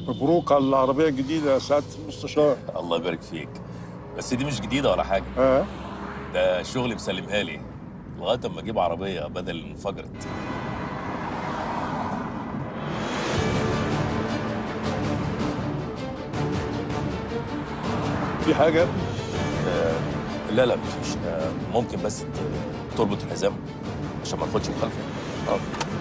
مبروك على العربيه الجديده يا سعاده المستشار الله يبارك فيك بس دي مش جديده ولا حاجه اه ده شغل مسلمها لي لغايه اما اجيب عربيه بدل اللي انفجرت في حاجه يا ابني؟ لا لا مفيش آه، ممكن بس ت- تربط الحزام عشان ما ناخدش مخالفه اه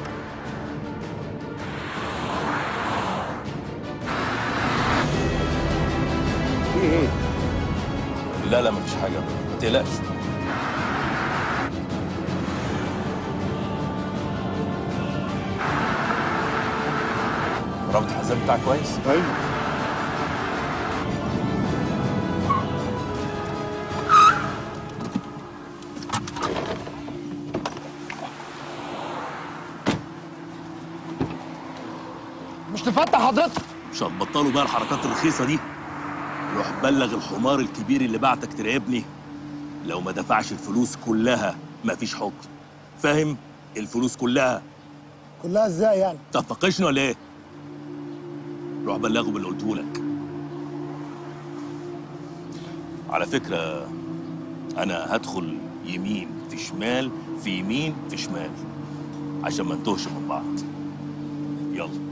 في ايه لا لا مفيش حاجه ما تقلقش ربط الحزام بتاعك كويس ايوه مش تفتح حضرتك مش هتبطلوا بقى الحركات الرخيصه دي روح بلغ الحمار الكبير اللي بعتك تراقبني لو ما دفعش الفلوس كلها مفيش حكم فاهم الفلوس كلها كلها ازاي يعني تتناقشني ولا ايه روح بلغه باللي قلته لك على فكره انا هدخل يمين في شمال في يمين في شمال عشان ما نتوهش من بعض يلا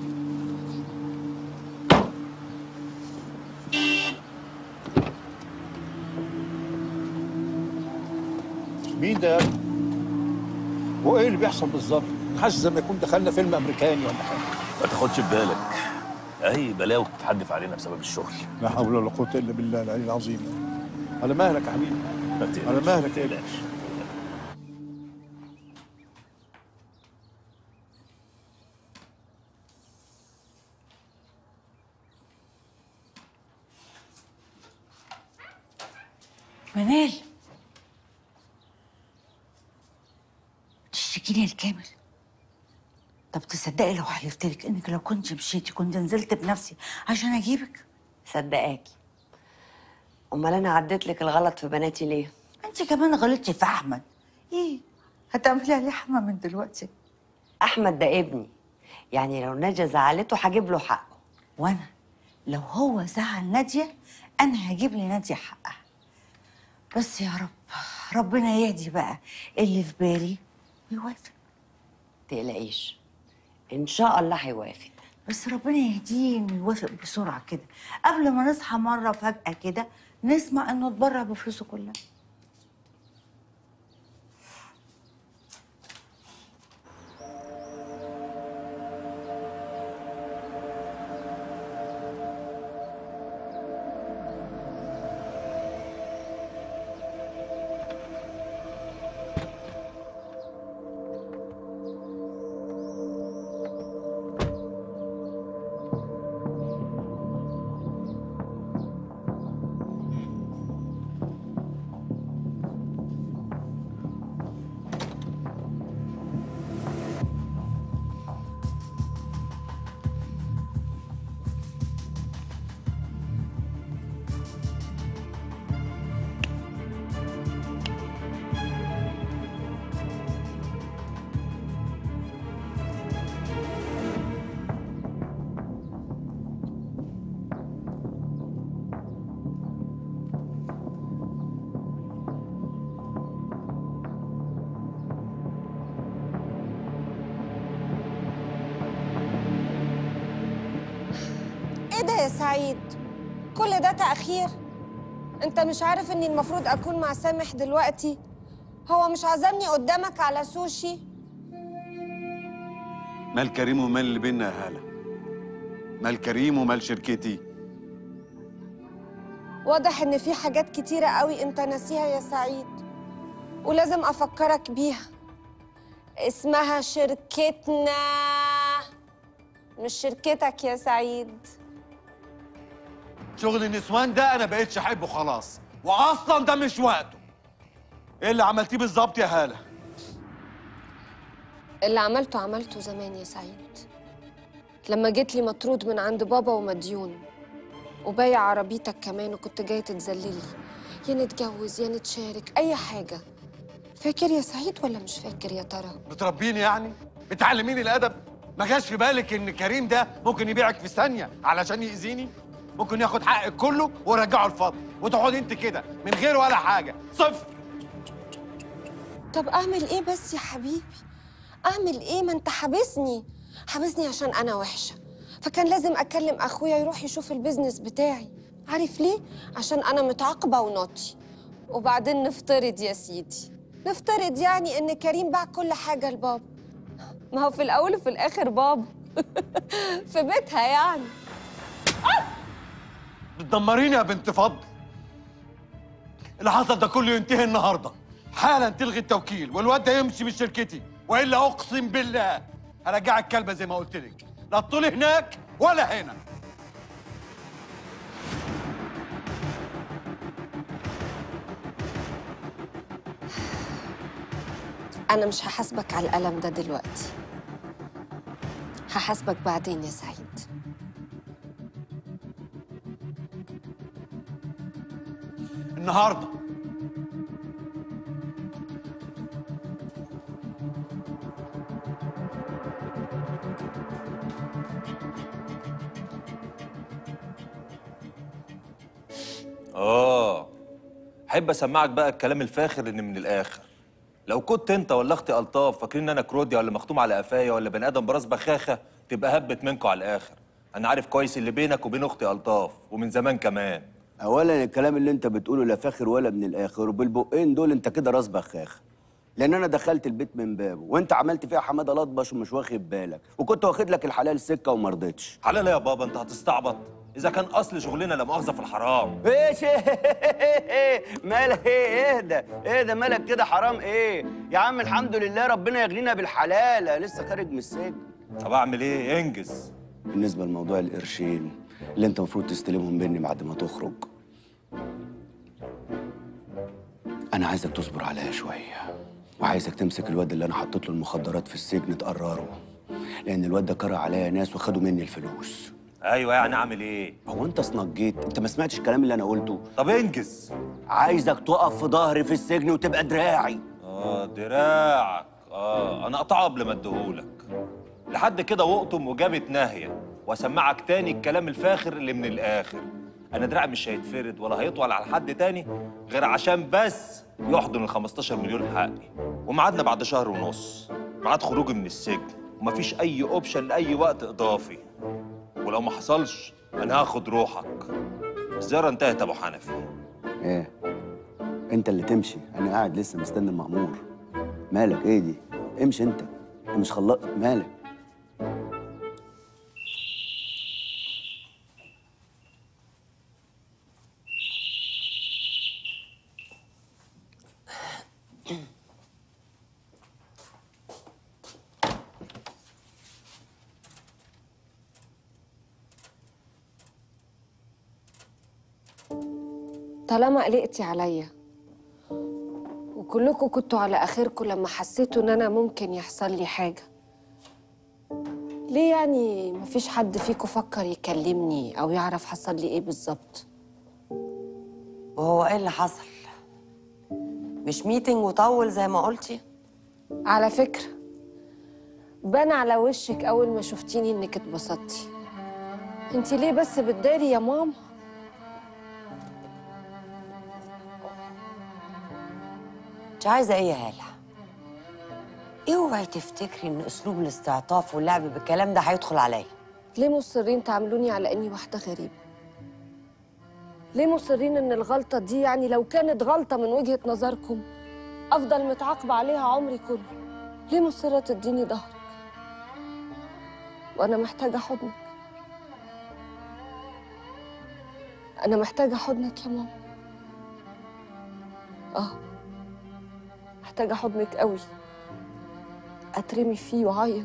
مين ده يا ابني؟ هو ايه اللي بيحصل بالظبط؟ حاسس زي ما يكون دخلنا فيلم امريكاني ولا حاجه ما تاخدش في بالك اي بلاوي بتتحدف علينا بسبب الشغل لا حول ولا قوه الا بالله العلي العظيم على مهلك يا حبيبي ما تقلقش على مهلك ما ايه تقلقش منال تشتكيني الكامل طب تصدقي لو حلفت لك انك لو كنت مشيتي كنت نزلت بنفسي عشان اجيبك صدقاكي امال انا عديت لك الغلط في بناتي ليه انت كمان غلطتي في احمد ايه هتعملي عليه حمى من دلوقتي احمد ده ابني يعني لو نجا زعلته هجيب له حقه وانا لو هو زعل ناديه انا هجيب لناديه حقها بس يا رب ربنا يهدي بقى اللي في بالي ويوافق تقلقيش ان شاء الله هيوافق بس ربنا يهديه ويوافق بسرعه كده قبل ما نصحى مره فجاه كده نسمع انه اتبرع بفلوسه كلها ايه ده يا سعيد كل ده تأخير انت مش عارف اني المفروض اكون مع سامح دلوقتي هو مش عزمني قدامك على سوشي مال كريم ومال اللي بينا يا هاله مال كريم ومال شركتي واضح ان في حاجات كتيرة قوي انت ناسيها يا سعيد ولازم افكرك بيها اسمها شركتنا مش شركتك يا سعيد شغل النسوان ده انا بقيتش احبه خلاص واصلا ده مش وقته ايه اللي عملتيه بالظبط يا هاله اللي عملته عملته زمان يا سعيد لما جيت لي مطرود من عند بابا ومديون وبايع عربيتك كمان وكنت جاي تتذللي يا نتجوز يا نتشارك اي حاجه فاكر يا سعيد ولا مش فاكر يا ترى بتربيني يعني بتعلميني الادب ما جاش في بالك ان كريم ده ممكن يبيعك في ثانيه علشان يأذيني ممكن ياخد حقك كله ويرجعه الفضل وتقعدي انت كده من غير ولا حاجه صفر طب اعمل ايه بس يا حبيبي اعمل ايه ما انت حابسني حابسني عشان انا وحشه فكان لازم اكلم اخويا يروح يشوف البيزنس بتاعي عارف ليه عشان انا متعاقبه وناطي وبعدين نفترض يا سيدي نفترض يعني ان كريم باع كل حاجه لبابا ما هو في الاول وفي الاخر بابا في بيتها يعني بتدمريني يا بنت فضل اللي حصل ده كله ينتهي النهارده حالا تلغي التوكيل والواد ده يمشي من شركتي والا اقسم بالله هرجعك كلبه زي ما قلت لك لا تطولي هناك ولا هنا انا مش هحاسبك على الالم ده دلوقتي هحاسبك بعدين يا سعيد النهارده اه احب اسمعك بقى الكلام الفاخر اللي من الاخر لو كنت انت ولا اختي الطاف فاكرين ان انا كروديا ولا مختوم على قفايا ولا بني ادم براس بخاخه تبقى هبت منكم على الاخر انا عارف كويس اللي بينك وبين اختي الطاف ومن زمان كمان اولا الكلام اللي انت بتقوله لا فاخر ولا من الاخر وبالبقين دول انت كده راس بخاخ لان انا دخلت البيت من بابه وانت عملت فيها حماده لطبش ومش واخد بالك وكنت واخد لك الحلال سكه وما رضيتش حلال يا بابا انت هتستعبط اذا كان اصل شغلنا لا مؤاخذه في الحرام ايش مالك ايه اهدى اهدى مالك كده حرام ايه يا عم الحمد لله ربنا يغنينا بالحلال أنا لسه خارج من السجن طب اعمل ايه انجز بالنسبه لموضوع القرشين اللي انت المفروض تستلمهم مني بعد ما تخرج انا عايزك تصبر عليا شويه وعايزك تمسك الواد اللي انا حطيت له المخدرات في السجن تقرره لان الواد ده كره عليا ناس وخدوا مني الفلوس ايوه يعني اعمل ايه هو انت صنجيت انت ما سمعتش الكلام اللي انا قلته طب انجز عايزك تقف في ظهري في السجن وتبقى دراعي اه دراعك اه انا اقطعه قبل ما اديهولك لحد كده وقطم وجابت ناهيه واسمعك تاني الكلام الفاخر اللي من الاخر انا دراعي مش هيتفرد ولا هيطول على حد تاني غير عشان بس يحضن ال 15 مليون حقي وميعادنا بعد شهر ونص ميعاد خروجي من السجن ومفيش اي اوبشن لاي وقت اضافي ولو ما حصلش انا هاخد روحك الزياره انتهت يا ابو حنفي ايه انت اللي تمشي انا قاعد لسه مستني المأمور مالك ايه دي امشي انت انت مش خلصت مالك طالما قلقتي عليا وكلكم كنتوا على اخركم لما حسيتوا ان انا ممكن يحصل لي حاجه ليه يعني مفيش حد فيكم فكر يكلمني او يعرف حصل لي ايه بالظبط وهو ايه اللي حصل مش ميتنج وطول زي ما قلتي على فكره بان على وشك اول ما شفتيني انك اتبسطتي انت ليه بس بتداري يا ماما انت عايزه ايه يا هاله اوعي تفتكري ان اسلوب الاستعطاف واللعب بالكلام ده هيدخل عليا ليه مصرين تعاملوني على اني واحده غريبه ليه مصرين ان الغلطه دي يعني لو كانت غلطه من وجهه نظركم افضل متعاقبه عليها عمري كله ليه مصره تديني ظهرك وانا محتاجه حضنك انا محتاجه حضنك يا ماما اه محتاجه حضنك قوي اترمي فيه واعيط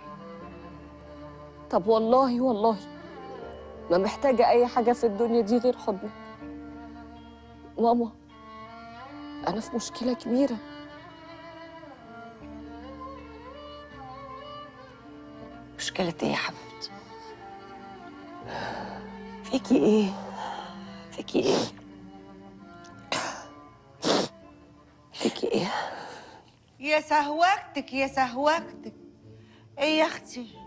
طب والله والله ما محتاجة أي حاجة في الدنيا دي غير حضنك ماما أنا في مشكلة كبيرة مشكله ايه يا حبيبتي فيكي ايه فيكي ايه فيكي ايه يا سهوكتك يا سهوكتك ايه يا اختي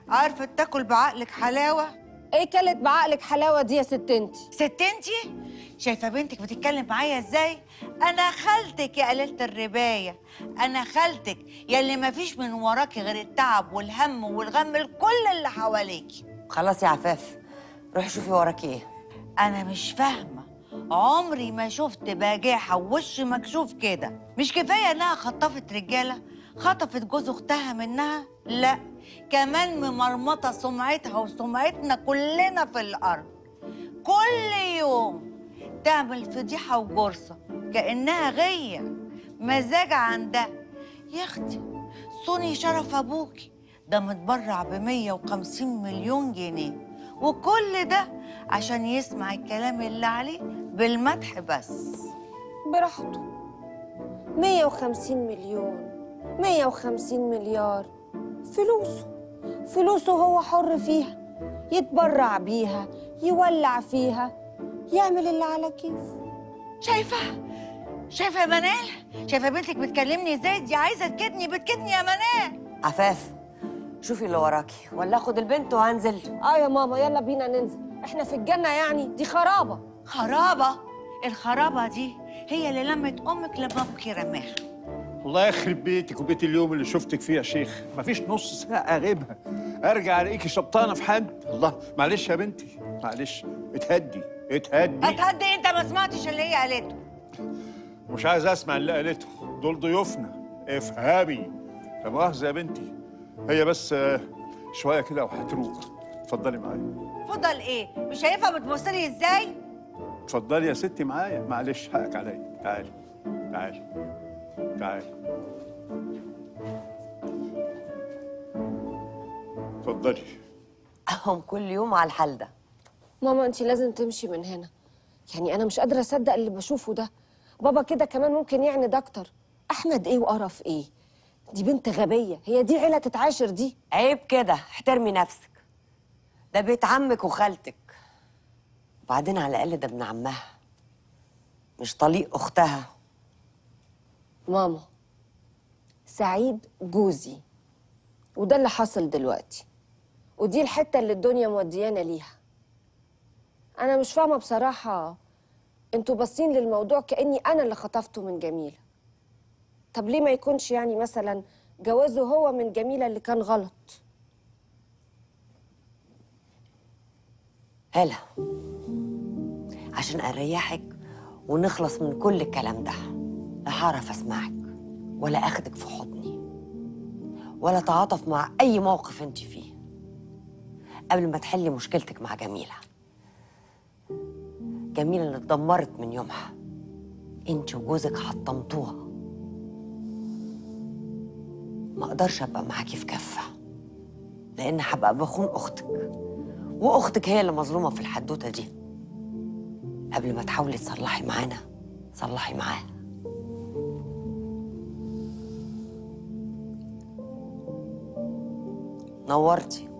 عارفه تاكل بعقلك حلاوه ايه كلت بعقلك حلاوه دي يا ست انت ست انتي شايفه بنتك بتتكلم معايا ازاي انا خالتك يا قليله الربايه انا خالتك يا اللي ما فيش من وراكي غير التعب والهم والغم لكل اللي حواليكي خلاص يا عفاف روحي شوفي وراكي ايه انا مش فاهمه عمري ما شفت باجاحه ووش مكشوف كده مش كفايه انها خطفت رجاله خطفت جوز اختها منها لا كمان ممرمطه سمعتها وسمعتنا كلنا في الارض كل يوم تعمل فضيحه وجرصه كانها غيه مزاج عندها يا اختي صوني شرف ابوكي ده متبرع ب 150 مليون جنيه وكل ده عشان يسمع الكلام اللي عليه بالمدح بس براحته 150 مليون 150 مليار فلوسه فلوسه هو حر فيها يتبرع بيها يولع فيها يعمل اللي على كيفه شايفه شايفه يا منال شايفه بنتك بتكلمني ازاي دي عايزه تكدني بتكدني يا منال عفاف شوفي اللي وراكي ولا اخد البنت وهنزل اه يا ماما يلا بينا ننزل احنا في الجنه يعني دي خرابه خرابه الخرابه دي هي اللي لمت امك لما ابوكي رماها الله يخرب بيتك وبيت اليوم اللي شفتك فيه يا شيخ مفيش نص ساعة أغيبها أرجع ألاقيكي شبطانة في حد الله معلش يا بنتي معلش اتهدي اتهدي هتهدي انت ما سمعتش اللي هي قالته مش عايز أسمع اللي قالته دول ضيوفنا افهمي لا مؤاخذة يا بنتي هي بس آه، شوية كده وهتروق اتفضلي معايا فضل ايه مش شايفها بتبص لي ازاي اتفضلي يا ستي معايا معلش حقك عليا تعالي تعالي تعالي اتفضلي هم كل يوم على الحال ده ماما انت لازم تمشي من هنا يعني انا مش قادره اصدق اللي بشوفه ده بابا كده كمان ممكن يعند اكتر احمد ايه وقرف ايه دي بنت غبيه هي دي عيله تتعاشر دي عيب كده احترمي نفسك ده بيت عمك وخالتك وبعدين على الاقل ده ابن عمها مش طليق اختها ماما سعيد جوزي وده اللي حصل دلوقتي ودي الحته اللي الدنيا موديانا ليها انا مش فاهمه بصراحه انتوا باصين للموضوع كاني انا اللي خطفته من جميله طب ليه ما يكونش يعني مثلا جوازه هو من جميله اللي كان غلط هلا عشان اريحك ونخلص من كل الكلام ده لا هعرف اسمعك ولا اخدك في حضني ولا تعاطف مع اي موقف انت فيه قبل ما تحلي مشكلتك مع جميله جميله اللي اتدمرت من يومها انت وجوزك حطمتوها ما اقدرش ابقى معاكي في كفه لان هبقى بخون اختك واختك هي اللي مظلومه في الحدوته دي قبل ما تحاولي تصلحي معانا صلحي معاها نورتي